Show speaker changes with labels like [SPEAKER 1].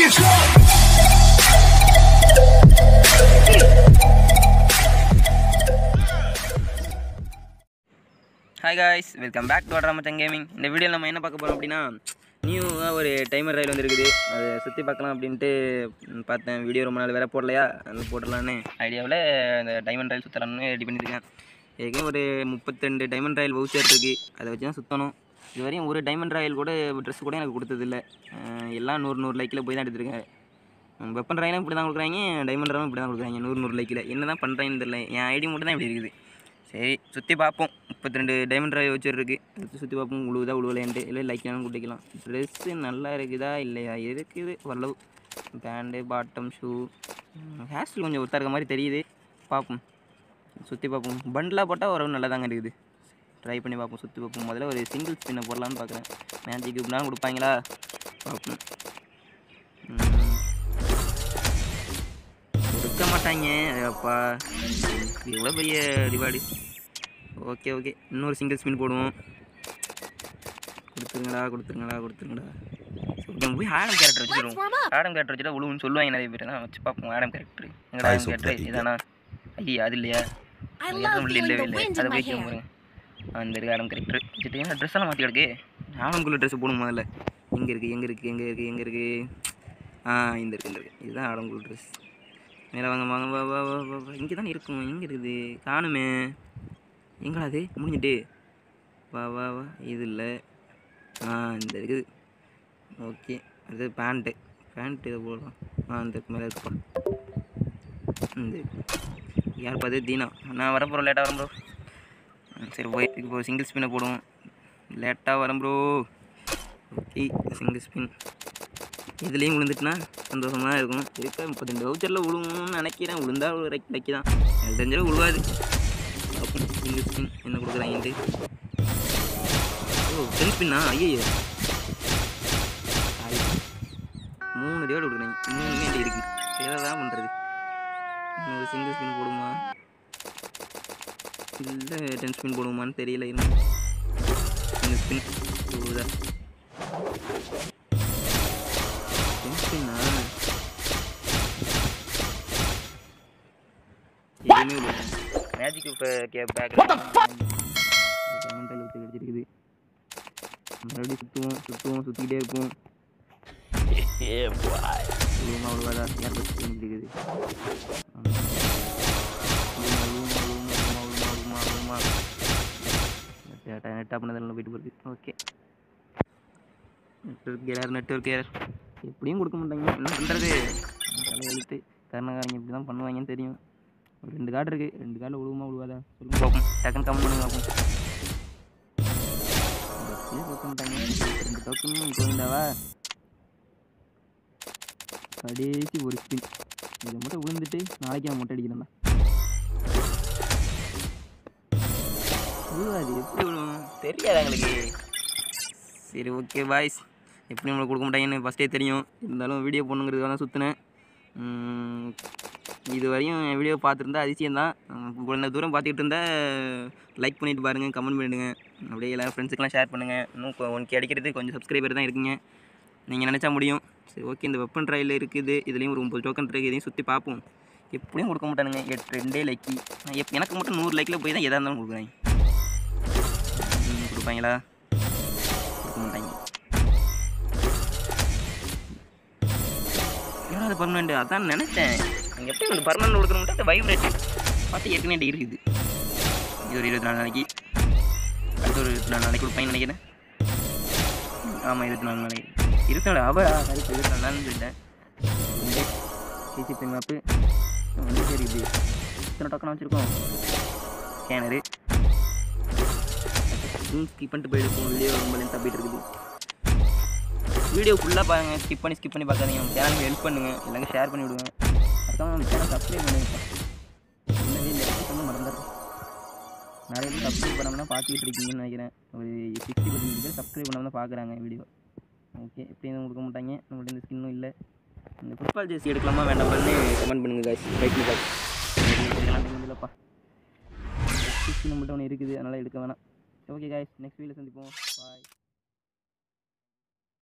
[SPEAKER 1] Hi guys welcome back to வடராமச்சன் gaming இந்த வீடியோவில் நம்ம என்ன பார்க்க போகிறோம் அப்படின்னா நியூவாக ஒரு டைமர் ரயில் வந்துருக்குது அதை சுற்றி பார்க்கலாம் அப்படின்ட்டு ம், பார்த்தேன் வீடியோ ரொம்ப நாள் வேறு போடலையா அது போடலான்னு ஐடியாவில் இந்த டைமண்ட் ரயில் சுற்றலாம்னு ரெடி பண்ணியிருக்கேன் ஏற்கனவே ஒரு முப்பத்திரெண்டு டைமண்ட் ரயில் வவுச்சர் இருக்குது அதை வச்சு தான் சுற்றணும் இது வரையும் ஒரு டைமண்ட் ராயல் கூட ட்ரெஸ் கூட எனக்கு கொடுத்ததில்ல அஹ் எல்லாம் நூறு நூறு லைக்கில் போய் தான் எடுத்திருக்கேன் வெப்பன் ராயிலும் இப்படி தான் கொடுக்குறாங்க டைமண்ட் ராயும் இப்படி தான் கொடுக்குறாங்க நூறு நூறு லைக்கில் என்ன தான் பண்ணுறாங்கன்னு தெரியல என் ஐடி மட்டும் தான் இப்படி இருக்குது சரி சுற்றி பார்ப்போம் முப்பத்தி ரெண்டு டைமண்ட் ராய் வச்சு இருக்கு எடுத்து சுற்றி பார்ப்போம் உழுவுதா உழுவலேன்ட்டு இல்லை லைக் வேணும் குட்டிக்கலாம் ட்ரெஸ்ஸு நல்லா இருக்குதா இல்லையா இருக்குது ஓரளவு pant bottom shoe hair style கொஞ்சம் ஒருத்தா இருக்க மாதிரி தெரியுது பார்ப்போம் சுற்றி பார்ப்போம் பண்டலாக போட்டால் ஓரளவு நல்லா தாங்க இருக்குது ட்ரை பண்ணி பார்ப்போம் சுற்றி பார்ப்போம் முதல்ல ஒரு சிங்கிள் ஸ்பின்னை போடலான்னு பார்க்குறேன் மேஜிக் இப்படிலாம் கொடுப்பாங்களா பார்ப்போம் ம். கொடுக்க மாட்டாங்க அப்பா எவ்வளோ பெரிய ரிவார்டு ஓகே ஓகே இன்னொரு சிங்கிள் ஸ்பின் போடுவோம் கொடுத்துருங்கடா கொடுத்துருங்கடா கொடுத்துருங்கடா ஓகே போய் ஆடம் கேரக்டர் வச்சுருவோம் ஆடம் கேரக்டர் வச்சுட்டா உழுவுன்னு சொல்லுவாங்க நிறைய பேர் நான் வச்சு பார்ப்போம் ஆடம் கேரக்டர் எங்கடா ஆடம் கேரக்டர் இதானா ஐயா அது இல்லையா
[SPEAKER 2] I
[SPEAKER 1] அது
[SPEAKER 2] love
[SPEAKER 1] எதுவும்
[SPEAKER 2] feeling
[SPEAKER 1] இல்லவே
[SPEAKER 2] the
[SPEAKER 1] இல்லை
[SPEAKER 2] wind
[SPEAKER 1] அதை
[SPEAKER 2] in my
[SPEAKER 1] போய்
[SPEAKER 2] hair.
[SPEAKER 1] பாருங்க அந்த இருக்கு ஆடம் கேரக்டர் வச்சுட்டு ஏன் ட்ரெஸ் எல்லாம் மாற்றி கிடக்கு ஆடம்குள்ள ட்ரெஸ் போடும் முதல்ல எங்கே இருக்குது எங்கே இருக்குது எங்கே இருக்குது எங்கே இருக்குது ஆ இந்த இருக்கு இந்த இருக்கு இதுதான் ஆடம்குள்ள ட்ரெஸ் மேலே வாங்க வாங்க வா வா வா வா வா இங்கே தானே இருக்கும் எங்கே இருக்குது காணுமே எங்கடா அது முடிஞ்சிட்டு வா வா வா இது இல்லை ஆ இந்த இருக்குது ஓகே அது பேண்ட்டு பேண்ட் இதை போடலாம் ஆ இந்த மேலே இருக்குப்பா இந்த யார் பார்த்து தீனா நான் வர ப்ரோ லேட்டாக வரேன் ப்ரோ சரி போய் இப்போ சிங்கிள் ஸ்பின்னை போடுவோம் லேட்டாக வரேன் ப்ரோ ஓகே சிங்கிள் ஸ்பின் இதுலேயும் விழுந்துட்டுனா சந்தோஷமாக இருக்கும் இருக்க முப்பத்தெண்டு வவுச்சரில் விழுவணும்னு நினைக்கிறேன் விழுந்தா ஒரு ரைட் லைக்கு தான் எனக்கு தெரிஞ்சாலும் விழுவாது பார்ப்போம் சிங்கிள் ஸ்பின் என்ன கொடுக்குறாங்கன்ட்டு ஓ டென் ஸ்பின்னா ஐயோ மூணு டிவைட் கொடுக்குறாங்க மூணுமே என்கிட்ட இருக்குது எதை தான் பண்ணுறது இன்னொரு சிங்கிள் ஸ்பின் போடுமா இல்லை டென் ஸ்பின் போடுமான்னு தெரியல இன்னும் சிங்கிள் ஸ்பின் டூதா டென் ஸ்பின்னா எதுவுமே மேஜிக் இப்போ கே பேக் டைமண்ட் வச்சு கிடச்சிருக்குது மறுபடியும் சுற்றுவோம் சுற்றுவோம் சுற்றிக்கிட்டே இருப்போம் அவ்வளோமா அவ்வளோவா யார் பற்றி இருக்குது நெட்டாக பண்ணதெல்லாம் போயிட்டு போகுது okay network care network care எப்படியும் கொடுக்க மாட்டாங்க என்ன பண்ணுறது தலை எழுத்து கருணக்காரங்க இப்படி தான் பண்ணுவாங்கன்னு தெரியும் ஒரு ரெண்டு கார்டு இருக்குது ரெண்டு கார்டில் விழுவுமா விழுவாதா சொல்லுங்க பார்ப்போம் டக்குன்னு கம்மி பண்ணுங்க பார்ப்போம் எப்படியும் கொடுக்க மாட்டாங்க ரெண்டு டோக்கனும் கோவிந்தாவா கடைசி ஒரு ஸ்பின் இதை மட்டும் விழுந்துட்டு நாளைக்கு அவன் மொட்டை அடிக்கிறேன் விழுவாது எப்படி விழுவும் தெரியாது எங்களுக்கு சரி ஓகே பாய்ஸ் எப்படி நம்மளுக்கு கொடுக்க மாட்டாங்கன்னு ஃபஸ்ட்டே தெரியும் இருந்தாலும் வீடியோ போடணுங்கிறதுக்காக தான் சுற்றினேன் இது வரையும் என் வீடியோ பார்த்துருந்தா அதிசயம் தான் இவ்வளோ தூரம் பார்த்துக்கிட்டு இருந்தா லைக் பண்ணிட்டு பாருங்கள் கமெண்ட் பண்ணிவிடுங்க அப்படியே எல்லா ஃப்ரெண்ட்ஸுக்கெல்லாம் ஷேர் பண்ணுங்கள் இன்னும் ஒன் கிடைக்கிறது கொஞ்சம் சப்ஸ்கிரைபர் தான் இருக்குங்க நீங்கள் நினச்சா முடியும் சரி ஓகே இந்த வெப்பன் ட்ரையில் இருக்குது இதுலேயும் ஒரு ஒம்பது டோக்கன் இருக்குது இதையும் சுற்றி பார்ப்போம் எப்படியும் கொடுக்க மாட்டானுங்க எட்டு ரெண்டே லைக்கி எப் எனக்கு மட்டும் நூறு லைக்கில் போய் தான் எதாக இருந்தாலும் கொடுக்குறாங்க ம், கொடுப்பாங்களா கொடுக்க மாட்டாங்க ஏன்னா அது பர்மனெண்ட் அதான் நினச்சேன் நீங்கள் எப்படி உங்களுக்கு பர்மனெண்ட் கொடுக்கணும் அது வைப்ரேட் பார்த்து ஏற்கனவே என்கிட்ட இருக்குது இது ஒரு இருபத்தி நாலு நாளைக்கு அடுத்த ஒரு இருபத்தி நாலு நாளைக்கு கொடுப்பாங்கன்னு நினைக்கிறேன் ஆமாம் இருபத்தி நாலு நாளைக்கு இருபத்தி நாலு அவரா சரி இப்போ இருபத்தி நாலு நாள்னு சொல்லிட்டேன் சிசி பின் மேப்பு வந்து சரி இது இத்தனை டோக்கன் வச்சுருக்கோம் ஸ்கேனரு ஸ்கிப் பண்ணிட்டு போயிடுப்போம் வீடியோ ரொம்ப லென்த்தாக போயிட்டு இருக்குது வீடியோ ஃபுல்லாக பாருங்க ஸ்கிப் பண்ணி ஸ்கிப் பண்ணி பார்க்காதீங்க நம்ம சேனலுக்கு ஹெல்ப் பண்ணுங்கள் இல்லைங்க ஷேர் பண்ணி விடுங்க அதுக்காக நம்ம சேனல் சப்ஸ்கிரைப் பண்ணுங்க என்னது இந்த இடத்துல கொஞ்சம் மறந்துடுறேன் நிறைய பேர் சப்ஸ்கிரைப் பண்ணாமல் தான் பார்த்துக்கிட்டு இருக்கீங்கன்னு நினைக்கிறேன் ஒரு சிக்ஸ்டி பர்சன்ட் பேர் சப்ஸ்கிரைப் பண்ணாமல் தான் பார்க்குறாங்க வீடியோ ஓகே எப்படியும் கொடுக்க மாட்டாங்க நம்மள்ட்ட இந்த ஸ்கின்னும் இல்லை இந்த ஃபுட்பால் ஜெர்சி எடுக்கலாமா வேண்டாமான்னு கமெண்ட் பண்ணுங்க காய்ஸ் ரைட் பண்ணி காய்ஸ் இல்லைப்பா ஸ்கின் மட்டும் ஒன்று இருக்குது அதனால் எடுக்க வேணாம் ஓகே காய்ஸ் நெக்ஸ்ட் வீடியோவில் சந்திப்போம்